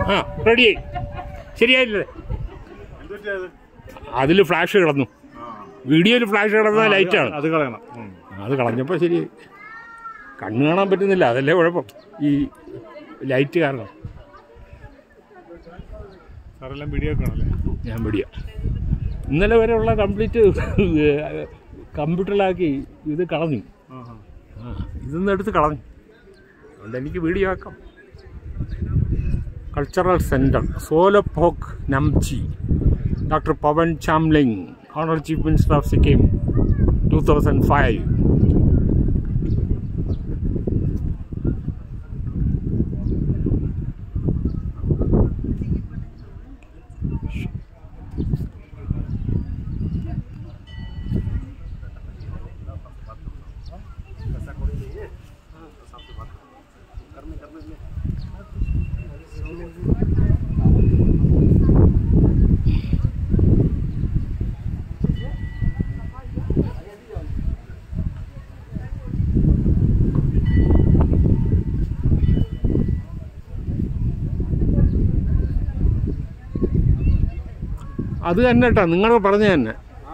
ആ റെഡിയായി ശരിയായില്ലേ അതിൽ ഫ്ലാഷ് കിടന്നു വീഡിയോയിൽ ഫ്ലാഷ് കിടന്ന ലൈറ്റാണ് അത് കളയണം ഉം. അത് കളഞ്ഞപ്പോൾ ശരി കണ്ണ് കാണാൻ പറ്റുന്നില്ല അതല്ലേ കുഴപ്പം ഈ ലൈറ്റ് കാരണം സാറെല്ലാം വീഡിയോ ഒക്കെ ആണല്ലേ ഞാൻ പിടിയ ഇന്നലെ വരെയുള്ള കംപ്ലീറ്റ് കമ്പ്യൂട്ടറിലാക്കി ഇത് കളഞ്ഞു ആഹാ. ആ ഇതൊന്നും എടുത്ത് കളഞ്ഞു അതുകൊണ്ട് എനിക്ക് വീഡിയോ ആക്കാം cultural centre Solophok Namchi doctor Pawan Chamling honour chief minister of Sikkim two thousand five അത് തന്നെ കേട്ടോ നിങ്ങൾ പറഞ്ഞ തന്നെ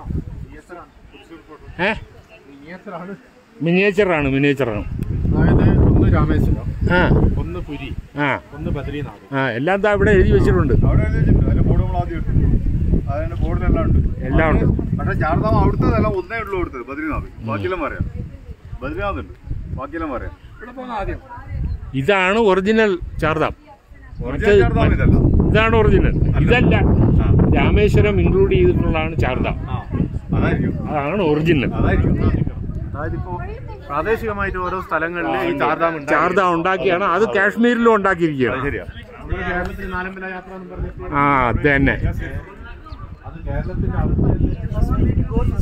ഏ മിനിയേച്ചറാണ് മിനിയേച്ചറാണ് അതായത് ഒന്ന് രാമേശ്വരം ആ ഒന്ന് പുരി ആ ഒന്ന് ബദ്രീനാഥ് ആ എല്ലാം ദാ ഇവിടെ എഴുതി വെച്ചിട്ടുണ്ട് അവിടെ എഴുതിയിട്ടുണ്ട് അതിന്റെ ബോർഡ് നമ്മൾ ആദ്യം ഇട്ടു അതിന്റെ ബോർഡിലെല്ലാം ഉണ്ട് എല്ലാം ഉണ്ട് പക്ഷെ ചാർദാം അവിടുത്തെ ഒന്നേ ഉള്ളൂ കൊടുത്തത് ബദ്രീനാഥ് ബാക്കിയെല്ലാം പറയാം ബദ്രീനാഥ് ഉണ്ട് ബാക്കിയെല്ലാം പറയാം ഇതാണ് ഒറിജിനൽ ചാർദാം ഒറിജിനൽ ചാർദാം ഇതല്ല ഇതാണ് ഒറിജിനൽ ഇതല്ല ആ. രാമേശ്വരം ഇൻക്ലൂഡ് ചെയ്തിട്ടുള്ളതാണ് ചാർദാം ആ അതായിരിക്കും അതാണ് ഒറിജിനൽ അതായിരിക്കും അതായത് ഇപ്പോ പ്രാദേശികമായിട്ട് ഓരോ സ്ഥലങ്ങളിൽ ഈ ചാർദാം ഉണ്ട് ചാർദാം ഉണ്ടാക്കിയാണ് അത് കാശ്മീരിലും അത് ഉണ്ടാക്കിയിരിക്കുകയാണ് ശരിയാ നമ്മുടെ കേരളത്തിൽ നാലമ്പല യാത്ര എന്ന് പറഞ്ഞിട്ട് ആ അത് തന്നെ അത് കേരളത്തിന്റെ അടുത്ത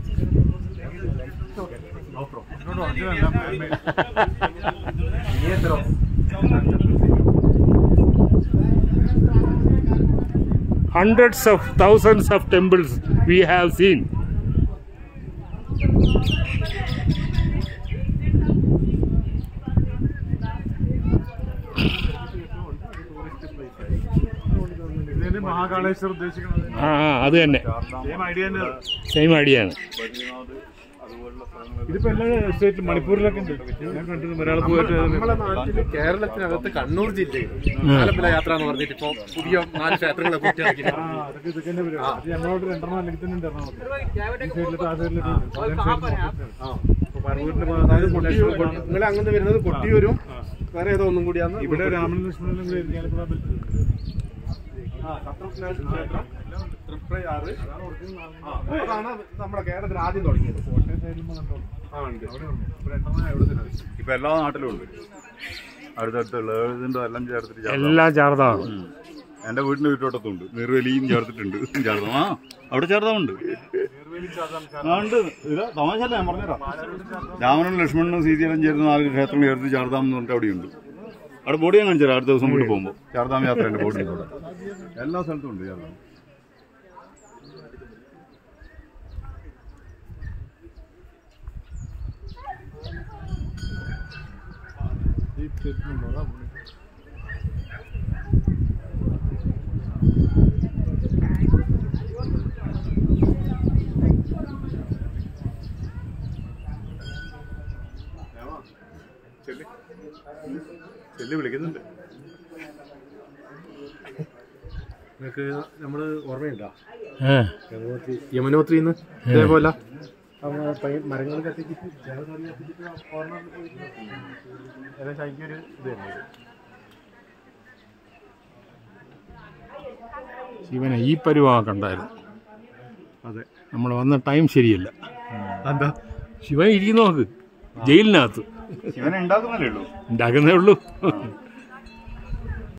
hundreds of thousands of temples we have seen. ഇതിന് മഹാകാളേശ്വർ ഉദ്ദേശിക്കുന്നത് ആ ആ, അത് തന്നെ സെയിം ഐഡിയ തന്നെ സെയിം ഐഡിയ ആണ് ബദ്രീനാഥ് അതുപോലുള്ള സ്ഥലങ്ങൾ ഇതിപ്പോ എല്ലാ സ്റ്റേറ്റിലും മണിപ്പൂരിലൊക്കെ ഉണ്ട് ഞാൻ കണ്ടിരുന്നു ഒരാൾ പോയിട്ട് നമ്മളെ നാട്ടില് കേരളത്തിനകത്ത് കണ്ണൂർ ജില്ലയിൽ ആലപ്പുഴ യാത്ര എന്ന് പറഞ്ഞിട്ട് ഇപ്പൊ പുതിയ നാല് ക്ഷേത്രങ്ങളെ കുറിച്ച് ആ, അതൊക്കെ ഇതൊക്കെ തന്നെ പരിപാടി. അത് ഞങ്ങളോട് രണ്ടെണ്ണം അല്ലെങ്കിൽ തന്നെ ഉണ്ട് എറണാകുളത്ത് ഈ സൈഡിലിട്ട് ആ സൈഡിലിട്ട് പറവൂരിന്റെ അതായത് കൊട്ടിയൂർ നിങ്ങൾ അങ്ങനെ വരുന്നത് കൊട്ടിയൂരും വേറെ ഏതോ ഒന്നും കൂടിയാണ് ഇവിടെ രാമനും ലക്ഷ്മണനും കൂടി ഇരിക്കാനുള്ള തൃപ്രയാറ് ആ, അതാണ് നമ്മുടെ കേരളത്തിൽ ആദ്യം തുടങ്ങിയത് ആ ഉണ്ട് ഇപ്പൊ എല്ലാ നാട്ടിലും ഉണ്ട് അടുത്തടുത്തുള്ള ഏഴുണ്ടോ എല്ലാം ചേർത്തിട്ട് ചാർദാം. എല്ലാ ചാർദാമാണ് ഉം. എന്റെ വീടിന്റെ ചുറ്റോട്ടത്തുണ്ട് നെറുവലിയും ചേർത്തിട്ടുണ്ട് ചാർദാം ആ അവിടെ ചാർദാമുണ്ട് ആ ഉണ്ട് ഇല്ല തമാശല്ല ഞാൻ പറഞ്ഞുതരാം രാമനും ലക്ഷ്മണനും സീതയെല്ലാം ചേർന്ന് നാല് ക്ഷേത്രം ചേർത്ത് ചാർദാം എന്ന് പറഞ്ഞിട്ട് അവിടെയുണ്ട് അവിടെ ബോഡി ഞാൻ കാണിച്ചു തരാം അടുത്ത ദിവസം വീട്ടിൽ പോകുമ്പോൾ ചാർദാം യാത്രയുണ്ട് ബോഡി അവിടെ എല്ലാ സ്ഥലത്തും ഉണ്ട് ചാർദാം ചെല്ലി വിളിക്കുന്നുണ്ട് നിങ്ങൾക്ക് നമ്മള് ഓർമ്മയുണ്ടോ ആ, യമുനോത്രി യമുനോത്രിന്ന് ഇതേപോലെ മരങ്ങൾ കത്തിച്ചിട്ട് ഏകദേശം എനിക്കൊരു ഇത് തന്നെ ശിവനെ ഈ പരുവാക്കണ്ടായിരുന്നു അതെ നമ്മൾ വന്ന ടൈം ശരിയല്ല എന്താ ശിവൻ ഇരിക്കുന്നു നോക്ക് ജയിലിനകത്ത് ശിവനെ ഉണ്ടാക്കുന്നല്ലേ ഉള്ളൂ ഉണ്ടാക്കുന്നേ ഉള്ളൂ